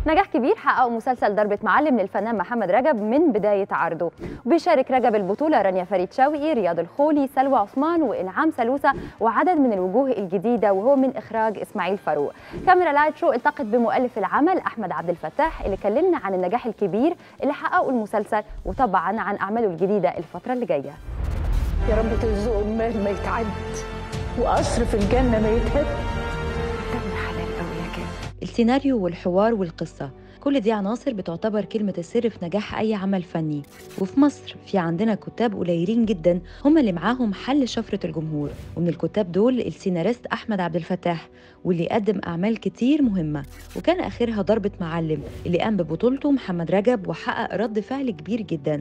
نجاح كبير حققه مسلسل ضربة معلم للفنان محمد رجب من بداية عرضه وبيشارك رجب البطولة رانيا فريد شوقي رياض الخولي سلوى عثمان وإنعام سلوسة وعدد من الوجوه الجديدة وهو من إخراج إسماعيل فاروق كاميرا لايت شو التقت بمؤلف العمل أحمد عبد الفتاح اللي كلمنا عن النجاح الكبير اللي حققه المسلسل وطبعا عن أعماله الجديدة الفترة اللي جاية يا رب ترزقه المال ما يتعد وقصر في الجنة ما يتهد دم حلال قوي يا كامل السيناريو والحوار والقصة كل دي عناصر بتعتبر كلمة السر في نجاح أي عمل فني وفي مصر في عندنا كتاب قليلين جدا هم اللي معاهم حل شفرة الجمهور ومن الكتاب دول السيناريست أحمد عبد الفتاح واللي قدم أعمال كتير مهمة وكان آخرها ضربة معلم اللي قام ببطولته محمد رجب وحقق رد فعل كبير جدا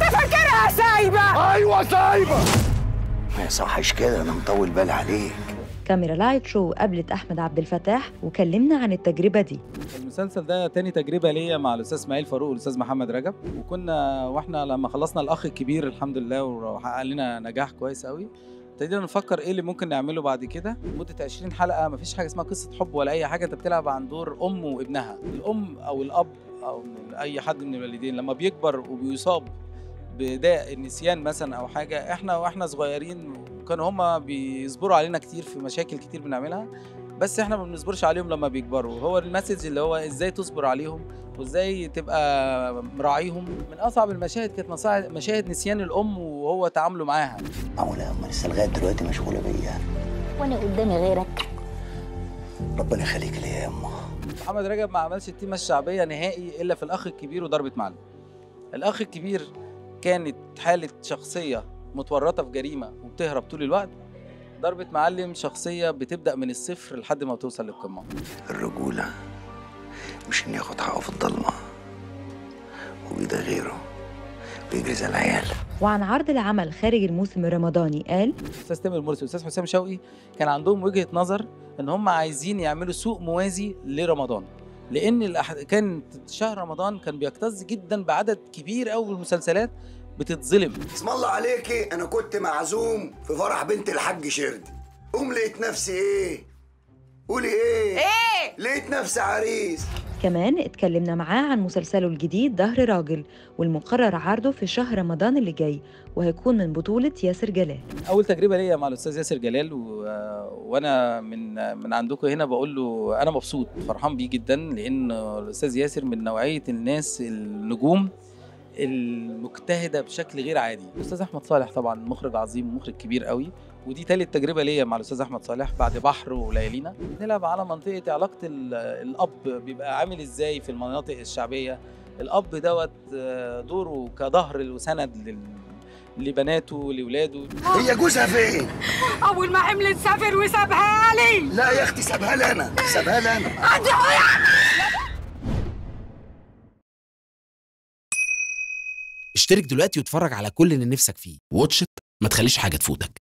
ايوه سايبه ما يصحش كده انا مطول بالي عليك كاميرا لايت شو قابلت أحمد عبد الفتاح وكلمنا عن التجربة دي المسلسل ده تاني تجربة ليا مع الأستاذ إسماعيل فاروق والأستاذ محمد رجب وكنا وإحنا لما خلصنا الأخ الكبير الحمد لله وحقق لنا نجاح كويس قوي ابتدينا نفكر ايه اللي ممكن نعمله بعد كده مده 20 حلقه مفيش حاجه اسمها قصه حب ولا اي حاجه انت بتلعب عن دور ام وابنها الام او الاب او من اي حد من الوالدين لما بيكبر وبيصاب بداء النسيان مثلا او حاجه احنا واحنا صغيرين كانوا هما بيصبروا علينا كتير في مشاكل كتير بنعملها بس احنا ما بنصبرش عليهم لما بيكبروا هو المسج اللي هو ازاي تصبر عليهم وازاي تبقى مراعيهم من اصعب المشاهد كانت مصاع- مشاهد نسيان الام وهو تعامله معاها معقولة أما لسه لغاية دلوقتي مشغولة بيا وانا قدامي غيرك ربنا يخليك ليا يا أما محمد رجب ما عملش التيمه الشعبيه نهائي الا في الاخ الكبير وضربه معلم الاخ الكبير كانت حاله شخصيه متورطه في جريمه وبتهرب طول الوقت ضربة معلم شخصية بتبدأ من الصفر لحد ما توصل للقمة الرجولة مش إني آخد حقه في الضلمة وبيده غيره بيجري زي العيال وعن عرض العمل خارج الموسم الرمضاني قال الاستاذ تامر مرسي والاستاذ حسام شوقي كان عندهم وجهه نظر ان هم عايزين يعملوا سوق موازي لرمضان لان الأح... كان شهر رمضان كان بيكتظ جدا بعدد كبير قوي من المسلسلات بتتظلم اسم الله عليكي أنا كنت معزوم في فرح بنت الحاج شردي قوم لقيت نفسي إيه قولي إيه إيه لقيت نفسي عريس كمان اتكلمنا معاه عن مسلسله الجديد ظهر راجل والمقرر عرضه في شهر رمضان اللي جاي وهيكون من بطولة ياسر جلال اول تجربه ليا مع الاستاذ ياسر جلال و... وانا من من عندكم هنا بقول له انا مبسوط فرحان بيه جدا لان الاستاذ ياسر من نوعيه الناس النجوم المجتهده بشكل غير عادي الاستاذ احمد صالح طبعا مخرج عظيم ومخرج كبير قوي ودي تالت تجربه ليا مع الاستاذ احمد صالح بعد بحر وليالينا نلعب على منطقه علاقه ال- الاب بيبقى عامل ازاي في المناطق الشعبيه الاب دوت آه، دوره كظهر وسند لل... لبناته لاولاده هي جوزها فين؟ اول ما حملت سافر وسابها لي لا يا أختي سابها لي أنا سابها لي أنا اشترك دلوقتي واتفرج على كل اللي نفسك فيه واتش إت، ما تخليش حاجة تفوتك